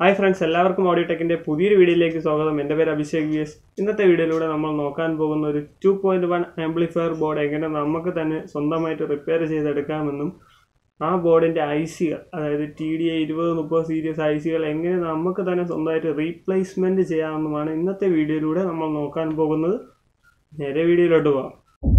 hi friends എല്ലാവർക്കും audio ടെക്കിന്റെ പുതിയൊരു വീഡിയോയിലേക്ക് സ്വാഗതം എൻ്റെ പേര് അഭിഷേക് വി എസ് ഇന്നത്തെ വീഡിയോയിലൂടെ നമ്മൾ നോക്കാൻ പോകുന്ന ഒരു two point one amplifier board എങ്ങനെ നമുക്ക് തന്നെ സ്വന്തമായിട്ട് റിപ്പയർ ചെയ്തെടുക്കാമെന്നും ആ ബോർഡിൻ്റെ ഐ സികൾ അതായത് ടി ഡി എ ഇരുപത് മുപ്പത് സീരീസ് ഐ സികൾ എങ്ങനെ നമുക്ക് തന്നെ സ്വന്തമായിട്ട് റീപ്ലേസ്മെൻറ്റ് ചെയ്യാമെന്നുമാണ് ഇന്നത്തെ വീഡിയോയിലൂടെ നമ്മൾ നോക്കാൻ പോകുന്നത് നേരെ വീഡിയോയിലോട്ട് പോകാം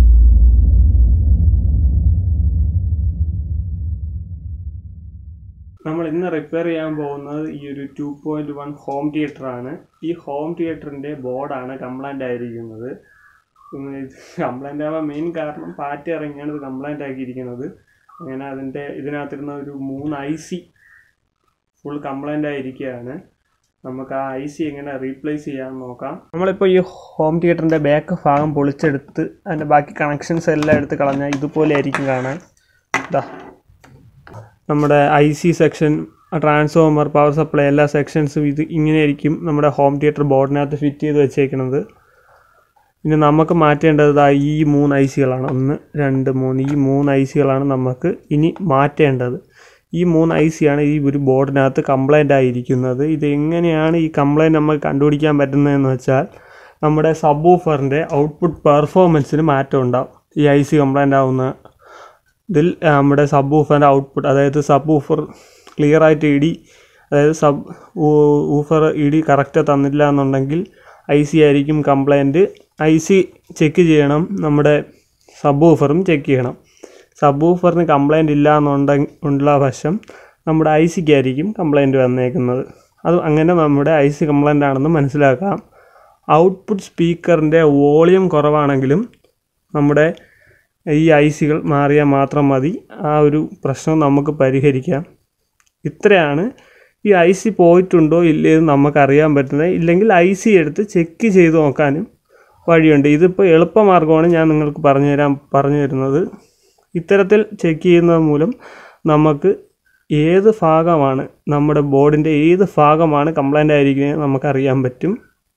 നമ്മൾ ഇന്ന് റിപ്പയർ ചെയ്യാൻ പോകുന്നത് ഈ ഒരു two point one home theatre ആണ് ഈ ഹോം തിയേറ്ററിന്റെ ബോർഡാണ് കംപ്ലൈന്റ് ആയിരിക്കുന്നത് കംപ്ലൈന്റ് ആവാൻ മെയിൻ കാരണം പാറ്റ് ഇറങ്ങിയാണ് ഇത് കംപ്ലൈന്റ് ആക്കിയിരിക്കുന്നത് അങ്ങനെ അതിൻ്റെ ഇതിനകത്തിരുന്ന ഒരു മൂന്ന് ഐ സി ഫുൾ കംപ്ലൈന്റ് ആയിരിക്കുകയാണ് നമുക്ക് ആ ഐ സി എങ്ങനെ റീപ്ലേസ് ചെയ്യാൻ നോക്കാം നമ്മളിപ്പോൾ ഈ ഹോം തിയേറ്ററിൻ്റെ ബാക്ക് ഭാഗം പൊളിച്ചെടുത്ത് അതിൻ്റെ ബാക്കി കണക്ഷൻസ് എല്ലാം എടുത്ത് കളഞ്ഞാൽ ഇതുപോലെ ആയിരിക്കും കാണാൻ ഇതാ നമ്മുടെ I C section transformer power supply എല്ലാ സെക്ഷൻസും ഇത് ഇങ്ങനെയായിരിക്കും നമ്മുടെ ഹോം തിയേറ്റർ ബോർഡിനകത്ത് ഫിറ്റ് ചെയ്ത് വെച്ചേക്കുന്നത് ഇനി നമുക്ക് മാറ്റേണ്ടത് ദാ ഈ മൂന്ന് ഐ സികളാണ് ഒന്ന് രണ്ട് മൂന്ന് ഈ മൂന്ന് ഐ സികളാണ് നമുക്ക് ഇനി മാറ്റേണ്ടത് ഈ മൂന്ന് ഐ സിയാണ് ഈ ഒരു ബോർഡിനകത്ത് കംപ്ലൈൻ്റ് ആയിരിക്കുന്നത് ഇത് എങ്ങനെയാണ് ഈ കംപ്ലൈൻറ്റ് നമുക്ക് കണ്ടുപിടിക്കാൻ പറ്റുന്നതെന്ന് വെച്ചാൽ നമ്മുടെ സബ് ഊഫറിൻ്റെ ഔട്ട്പുട്ട് പെർഫോമൻസിന് മാറ്റം ഉണ്ടാവും ഈ ഐ സി കംപ്ലൈൻ്റ് ആവുന്ന ഇതിൽ നമ്മുടെ സബ് ഊഫറിൻ്റെ ഔട്ട്പുട്ട് അതായത് സബ് ഊഫർ ക്ലിയർ ആയിട്ട് ഇടി അതായത് സബ് ഊഫർ ഇടി കറക്റ്റ് തന്നില്ല എന്നുണ്ടെങ്കിൽ ഐ സി ആയിരിക്കും കംപ്ലൈൻറ്റ് ഐ സി ചെക്ക് ചെയ്യണം നമ്മുടെ സബ് ഊഫറും ചെക്ക് ചെയ്യണം സബ് ഊഫറിന് കംപ്ലൈൻറ്റ് ഇല്ല എന്നുണ്ടെങ്കിൽ ഉള്ള വശം നമ്മുടെ ഐ സിക്കായിരിക്കും കംപ്ലൈൻറ്റ് വന്നേക്കുന്നത് അത് അങ്ങനെ നമ്മുടെ ഐ സി കംപ്ലൈൻ്റ് ആണെന്ന് മനസ്സിലാക്കാം ഔട്ട്പുട്ട് സ്പീക്കറിൻ്റെ വോളിയം കുറവാണെങ്കിലും നമ്മുടെ ഈ ഐ സികൾ മാറിയാൽ മാത്രം മതി ആ ഒരു പ്രശ്നം നമുക്ക് പരിഹരിക്കാം ഇത്രയാണ് ഈ ഐ സി പോയിട്ടുണ്ടോ ഇല്ലയെന്ന് നമുക്കറിയാൻ പറ്റുന്നത് ഇല്ലെങ്കിൽ ഐ സി എടുത്ത് ചെക്ക് ചെയ്ത് നോക്കാനും വഴിയുണ്ട് ഇതിപ്പോൾ എളുപ്പമാർഗ്ഗമാണ് ഞാൻ നിങ്ങൾക്ക് പറഞ്ഞു തരാൻ പറഞ്ഞു തരുന്നത് ഇത്തരത്തിൽ ചെക്ക് ചെയ്യുന്നത് മൂലം നമുക്ക് ഏത് ഭാഗമാണ് നമ്മുടെ ബോർഡിൻ്റെ ഏത് ഭാഗമാണ് കംപ്ലൈൻ്റ് ആയിരിക്കുന്നത് നമുക്കറിയാൻ പറ്റും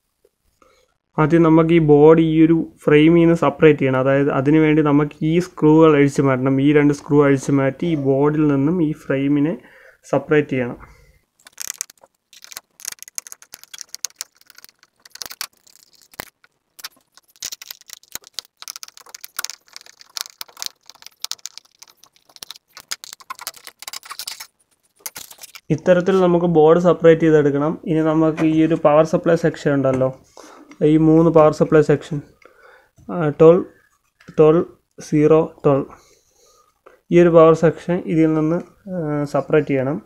ആദ്യം നമുക്ക് ഈ ബോർഡ് ഈ ഒരു ഫ്രെയിമിൽ നിന്ന് സെപ്പറേറ്റ് ചെയ്യണം അതായത് അതിനു വേണ്ടി നമുക്ക് ഈ സ്ക്രൂകൾ അഴിച്ചു മാറ്റണം ഈ രണ്ട് സ്ക്രൂ അഴിച്ചു മാറ്റി ഈ ബോർഡിൽ നിന്നും ഈ ഫ്രെയിമിനെ സെപ്പറേറ്റ് ചെയ്യണം ഇത്തരത്തിൽ നമുക്ക് ബോർഡ് സെപ്പറേറ്റ് ചെയ്തെടുക്കണം ഇനി നമുക്ക് ഈ ഒരു പവർ സപ്ലൈ സെക്ഷൻ ഉണ്ടല്ലോ ഈ മൂന്ന് power supply section twelve twelve zero twelve ഈ ഒരു പവർ സെക്ഷൻ ഇതിൽ നിന്ന് സെപ്പറേറ്റ് ചെയ്യണം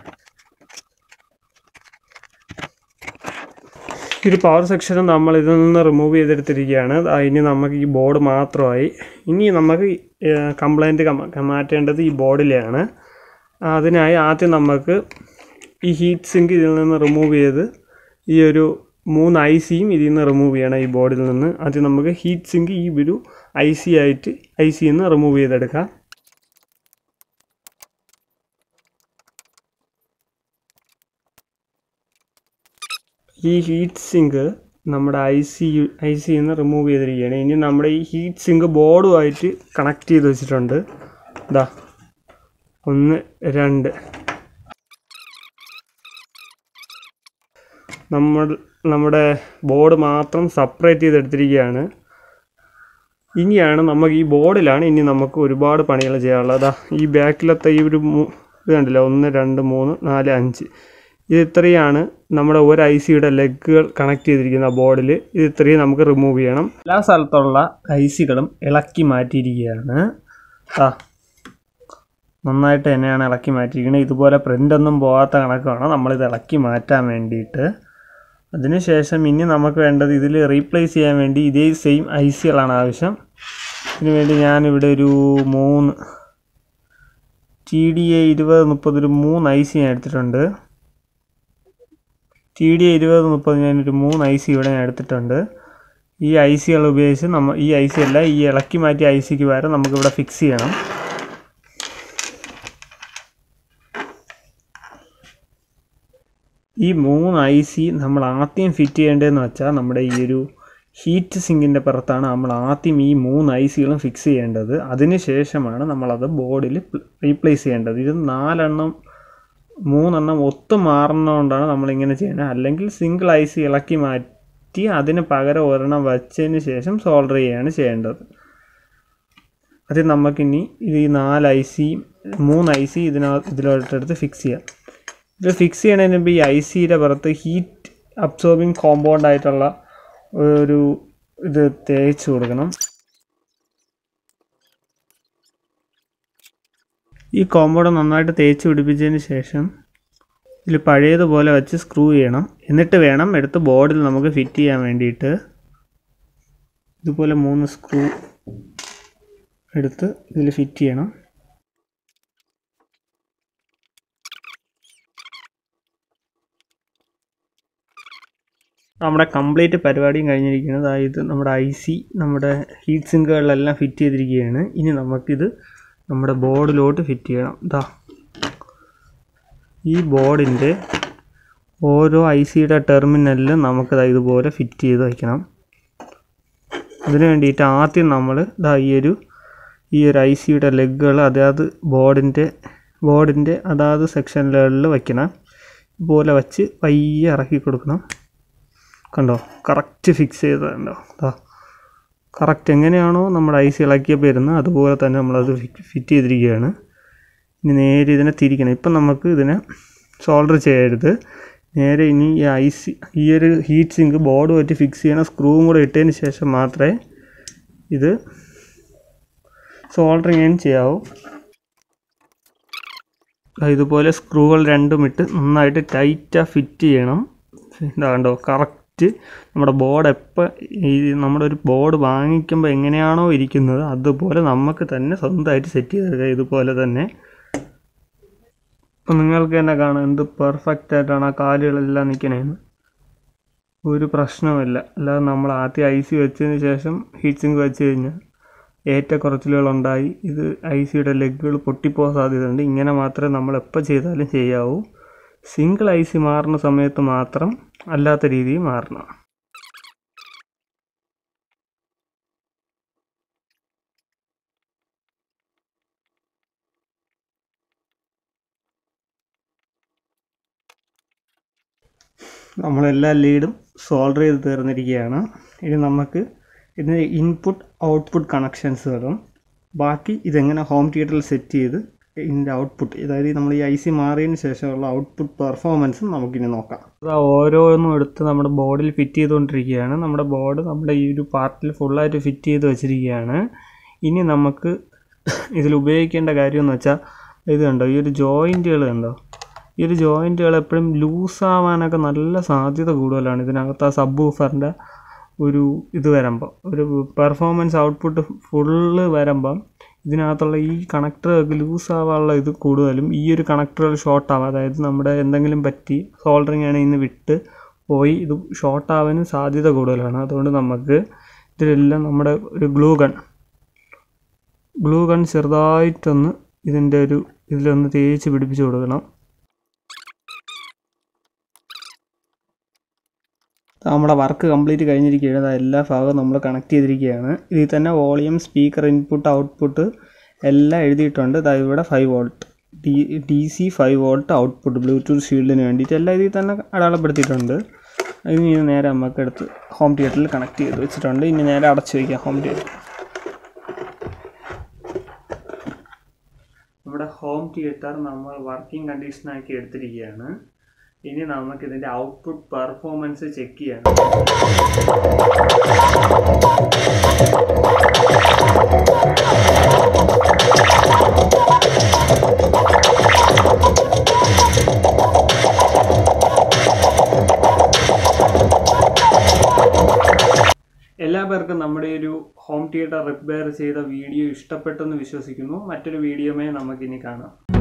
ഈ ഒരു പവർ സെക്ഷനും നമ്മൾ ഇതിൽ നിന്ന് റിമൂവ് ചെയ്തെടുത്തിരിക്കുകയാണ് ആ, ഇനി നമുക്ക് ഈ ബോർഡ് മാത്രമായി ഇനി നമുക്ക് കംപ്ലൈൻറ്റ് മാറ്റേണ്ടത് ഈ ബോർഡിലെയാണ് അതിനായി ആദ്യം നമുക്ക് ഈ ഹീറ്റ് സിങ്ക് ഇതിൽ നിന്ന് റിമൂവ് ചെയ്ത് ഈ ഒരു മൂന്ന് ഐ സിയും ഇതിൽ നിന്ന് റിമൂവ് ചെയ്യണം ഈ ബോർഡിൽ നിന്ന് ആദ്യം നമുക്ക് ഹീറ്റ് സിങ്ക് ഈ ഒരു ഐ സി ആയിട്ട് ഐ സിയിൽ നിന്ന് റിമൂവ് ചെയ്തെടുക്കാം ഈ ഹീറ്റ് സിങ്ക് നമ്മുടെ ഐ സി ഐ സിയിൽ നിന്ന് റിമൂവ് ചെയ്തിരിക്കുകയാണ് ഇനി നമ്മുടെ ഈ ഹീറ്റ് സിങ്ക് ബോർഡുമായിട്ട് കണക്ട് ചെയ്ത് വെച്ചിട്ടുണ്ട് ഇതാ ഒന്ന് രണ്ട് നമ്മൾ നമ്മുടെ ബോർഡ് മാത്രം സെപ്പറേറ്റ് ചെയ്തെടുത്തിരിക്കുകയാണ് ഇനിയാണ് നമുക്ക് ഈ ബോർഡിലാണ് ഇനി നമുക്ക് ഒരുപാട് പണികൾ ചെയ്യാനുള്ളത് അതാ ഈ ബാക്കിലത്തെ ഈ ഒരു മൂ- ഇത് കണ്ടില്ല ഒന്ന് രണ്ട് മൂന്ന് നാല് അഞ്ച് ഇത് ഇത്രയാണ് നമ്മുടെ ഒരു ഐ സിയുടെ ലെഗുകൾ കണക്ട് ചെയ്തിരിക്കുന്ന ബോർഡിൽ ഇത് ഇത്രയും നമുക്ക് റിമൂവ് ചെയ്യണം എല്ലാ സ്ഥലത്തുള്ള ഐ സികളും ഇളക്കി മാറ്റിയിരിക്കുകയാണ് ആ നന്നായിട്ട് തന്നെയാണ് ഇളക്കി മാറ്റിയിരിക്കുന്നത് ഇതുപോലെ പ്രിൻ്റ് ഒന്നും പോകാത്ത കണക്ക് വേണം നമ്മളിത് ഇളക്കി മാറ്റാൻ വേണ്ടിയിട്ട് അതിനുശേഷം ഇനി നമുക്ക് വേണ്ടത് ഇതിൽ റീപ്ലേസ് ചെയ്യാൻ വേണ്ടി ഇതേ സെയിം ഐ സികളാണ് ആവശ്യം ഇതിനു വേണ്ടി ഞാനിവിടെ ഒരു മൂന്ന് ടി ഡി എ ഇരുപത് മുപ്പത് ഒരു മൂന്ന് ഐ സി ഞാൻ എടുത്തിട്ടുണ്ട് ടി ഡി എ ഇരുപത് മുപ്പത് ഞാനൊരു മൂന്ന് ഐ സി ഇവിടെ ഞാൻ എടുത്തിട്ടുണ്ട് ഈ ഐ സികൾ ഉപയോഗിച്ച് നമ്മൾ ഈ ഐ സി അല്ല ഈ ഇളക്കി മാറ്റിയ ഐ സിക്ക് പകരം നമുക്കിവിടെ ഫിക്സ് ചെയ്യണം ഈ മൂന്ന് ഐ സി നമ്മൾ ആദ്യം ഫിറ്റ് ചെയ്യേണ്ടതെന്ന് വെച്ചാൽ നമ്മുടെ ഈ ഒരു ഹീറ്റ് സിങ്കിൻ്റെ പുറത്താണ് നമ്മൾ ആദ്യം ഈ മൂന്ന് ഐ സികളും ഫിക്സ് ചെയ്യേണ്ടത് അതിന് ശേഷമാണ് നമ്മളത് ബോർഡിൽ റീപ്ലേസ് ചെയ്യേണ്ടത് ഇത് നാലെണ്ണം മൂന്നെണ്ണം ഒത്തു മാറുന്നതുകൊണ്ടാണ് നമ്മളിങ്ങനെ ചെയ്യുന്നത് അല്ലെങ്കിൽ സിംഗിൾ ഐ സി ഇളക്കി മാറ്റി അതിന് പകരം ഒരെണ്ണം വച്ചതിന് ശേഷം സോൾഡർ ചെയ്യുകയാണ് ചെയ്യേണ്ടത് അത് നമുക്കിനി ഇത് ഈ നാല് ഐ സി മൂന്ന് ഐ സി ഇതിനകത്ത് ഇതിലോട്ടെടുത്ത് ഫിക്സ് ചെയ്യാം ഇത് ഫിക്സ് ചെയ്യണതിന് മുമ്പ് ഈ ഐ സിയുടെ പുറത്ത് ഹീറ്റ് അബ്സോർബിങ് കോമ്പൗണ്ട് ആയിട്ടുള്ള ഒരു ഇത് തേച്ച് കൊടുക്കണം ഈ കോമ്പൗണ്ട് നന്നായിട്ട് തേച്ച് പിടിപ്പിച്ചതിന് ശേഷം ഇതിൽ പഴയതുപോലെ വെച്ച് സ്ക്രൂ ചെയ്യണം എന്നിട്ട് വേണം എടുത്ത് ബോർഡിൽ നമുക്ക് ഫിറ്റ് ചെയ്യാൻ വേണ്ടിയിട്ട് ഇതുപോലെ മൂന്ന് സ്ക്രൂ എടുത്ത് ഇതിൽ ഫിറ്റ് ചെയ്യണം നമ്മുടെ കംപ്ലീറ്റ് പരിപാടിയും കഴിഞ്ഞിരിക്കുന്നത് അതായത് നമ്മുടെ ഐ സി നമ്മുടെ ഹീറ്റ് സിങ്കുകളിലെല്ലാം ഫിറ്റ് ചെയ്തിരിക്കുകയാണ് ഇനി നമുക്കിത് നമ്മുടെ ബോർഡിലോട്ട് ഫിറ്റ് ചെയ്യണം ഇതാ ഈ ബോർഡിൻ്റെ ഓരോ ഐ സിയുടെ ടെർമിനലിലും നമുക്കിത് ഇതുപോലെ ഫിറ്റ് ചെയ്ത് വയ്ക്കണം അതിന് വേണ്ടിയിട്ട് ആദ്യം നമ്മൾ ഇതാ ഈ ഒരു ഈ ഒരു ഐ സിയുടെ ലെഗുകൾ അതായത് ബോർഡിൻ്റെ ബോർഡിൻ്റെ അതാത് സെക്ഷനുകളിൽ വയ്ക്കണം ഇതുപോലെ വച്ച് പയ്യെ ഇറക്കി കൊടുക്കണം കണ്ടോ കറക്റ്റ് ഫിക്സ് ചെയ്തതുണ്ടോ അതാ കറക്റ്റ് എങ്ങനെയാണോ നമ്മുടെ ഐസ് ഇളക്കിയപ്പോൾ ഇരുന്നത് അതുപോലെ തന്നെ നമ്മളത് ഫിറ്റ് ചെയ്തിരിക്കുകയാണ് ഇനി നേരെ ഇതിനെ തിരിക്കണം ഇപ്പം നമുക്ക് ഇതിനെ സോൾഡർ ചെയ്യരുത് നേരെ ഇനി ഈ ഐസ് ഈ ഒരു ഹീറ്റ് സിങ്ക് ബോർഡ് വെച്ച് ഫിക്സ് ചെയ്യണ സ്ക്രൂവും കൂടെ ഇട്ടതിന് ശേഷം മാത്രമേ ഇത് സോൾഡറിങ് ചെയ്യാവൂ ഇതുപോലെ സ്ക്രൂകൾ രണ്ടും ഇട്ട് നന്നായിട്ട് ടൈറ്റാக ഫിറ്റ് ചെയ്യണം ഇതാണ്ടോ കറക്റ്റ് നമ്മുടെ ബോർഡ് എപ്പോൾ ഈ നമ്മുടെ ഒരു ബോർഡ് വാങ്ങിക്കുമ്പോൾ എങ്ങനെയാണോ ഇരിക്കുന്നത് അതുപോലെ നമുക്ക് തന്നെ സ്വന്തമായിട്ട് സെറ്റ് ചെയ്തെടുക്കുക ഇതുപോലെ തന്നെ അപ്പം നിങ്ങൾക്ക് തന്നെ കാണാം എന്ത് പെർഫെക്റ്റ് ആയിട്ടാണ് ആ കാലുകളെല്ലാം നിൽക്കണേന്ന് ഒരു പ്രശ്നവുമില്ല അല്ലാതെ നമ്മൾ ആദ്യം ഐ സി വെച്ചതിന് ശേഷം ഹീറ്റ് സിങ്ക് വെച്ച് കഴിഞ്ഞാൽ ഏറ്റക്കുറച്ചിലുകളുണ്ടായി ഇത് ഐ സിയുടെ ലെഗുകൾ പൊട്ടിപ്പോകാൻ സാധ്യതയുണ്ട് ഇങ്ങനെ മാത്രമേ നമ്മൾ എപ്പോൾ ചെയ്താലും ചെയ്യാവൂ സിംഗിൾ ഐ സി മാറുന്ന സമയത്ത് മാത്രം അല്ലാത്ത രീതിയിൽ മാറണം നമ്മളെല്ലാ ലീഡും സോൾഡർ ചെയ്ത് തീർന്നിരിക്കുകയാണ് ഇനി നമുക്ക് ഇതിന് ഇൻപുട്ട് ഔട്ട്പുട്ട് കണക്ഷൻസുകളും ബാക്കി ഇതെങ്ങനെ ഹോം തിയേറ്ററിൽ സെറ്റ് ചെയ്ത് ഇതിൻ്റെ ഔട്ട്പുട്ട് അതായത് നമ്മൾ ഈ ഐ സി മാറിയതിന് ശേഷമുള്ള ഔട്ട്പുട്ട് പെർഫോമൻസും നമുക്കിനി നോക്കാം അത് ഓരോന്നും എടുത്ത് നമ്മുടെ ബോർഡിൽ ഫിറ്റ് ചെയ്തുകൊണ്ടിരിക്കുകയാണ് നമ്മുടെ ബോർഡ് നമ്മുടെ ഈ ഒരു പാർട്ടിൽ ഫുള്ളായിട്ട് ഫിറ്റ് ചെയ്ത് വെച്ചിരിക്കുകയാണ് ഇനി നമുക്ക് ഇതിൽ ഉപയോഗിക്കേണ്ട കാര്യം എന്ന് വെച്ചാൽ ഇത് കണ്ടോ ഈ ഒരു ജോയിൻറ്റുകൾ കണ്ടോ ഈ ഒരു ജോയിൻറ്റുകൾ എപ്പോഴും ലൂസാവാനൊക്കെ നല്ല സാധ്യത കൂടുതലാണ് ഇതിനകത്ത് ആ സബ് ഊഫറിൻ്റെ ഒരു ഇത് വരുമ്പോൾ ഒരു പെർഫോമൻസ് ഔട്ട്പുട്ട് ഫുള്ള് വരുമ്പം ഇതിനകത്തുള്ള ഈ കണക്ടറൊക്കെ ലൂസ് ആവാനുള്ള ഇത് കൂടുതലും ഈ ഒരു കണക്ടറുകൾ ഷോർട്ട് ആവാം അതായത് നമ്മുടെ എന്തെങ്കിലും പറ്റി സോൾഡറിങ് ആണ് ഇന്ന് വിട്ട് പോയി ഇത് ഷോർട്ട് ആവാനും സാധ്യത കൂടുതലാണ് അതുകൊണ്ട് നമുക്ക് ഇതിലെല്ലാം നമ്മുടെ ഒരു ഗ്ലൂ ഗൺ ഗ്ലൂ ഗൺ ചെറുതായിട്ടൊന്ന് ഇതിൻ്റെ ഒരു ഇതിലൊന്ന് തേച്ച് പിടിപ്പിച്ച് കൊടുക്കണം നമ്മുടെ വർക്ക് കംപ്ലീറ്റ് കഴിഞ്ഞിരിക്കുകയാണ് അത് എല്ലാ ഭാഗവും നമ്മൾ കണക്ട് ചെയ്തിരിക്കുകയാണ് ഇതിൽ തന്നെ വോളിയം സ്പീക്കർ ഇൻപുട്ട് ഔട്ട്പുട്ട് എല്ലാം എഴുതിയിട്ടുണ്ട് ഇതാ ഇവിടെ five volt D D C five volt output Bluetooth ഷീൽഡിന് വേണ്ടിയിട്ട് എല്ലാം ഇതിൽ തന്നെ അടയാളപ്പെടുത്തിയിട്ടുണ്ട് ഇനി ഇത് നേരെ നമുക്ക് എടുത്ത് ഹോം തിയേറ്ററിൽ കണക്ട് ചെയ്ത് വെച്ചിട്ടുണ്ട് ഇനി നേരെ അടച്ചു വയ്ക്കാം ഹോം തിയേറ്റർ നമ്മുടെ ഹോം തിയേറ്റർ നമ്മൾ വർക്കിംഗ് കണ്ടീഷനാക്കി എടുത്തിരിക്കുകയാണ് ഇനി നമുക്ക് ഇതിൻ്റെ ഔട്ട്പുട്ട് പെർഫോമൻസ് ചെക്ക് ചെയ്യണം എല്ലാ പേർക്കും നമ്മുടെ ഒരു ഹോം തിയേറ്റർ റിപ്പയർ ചെയ്ത വീഡിയോ ഇഷ്ടപ്പെട്ടെന്ന് വിശ്വസിക്കുന്നു മറ്റൊരു വീഡിയോമേ നമുക്കിനി കാണാം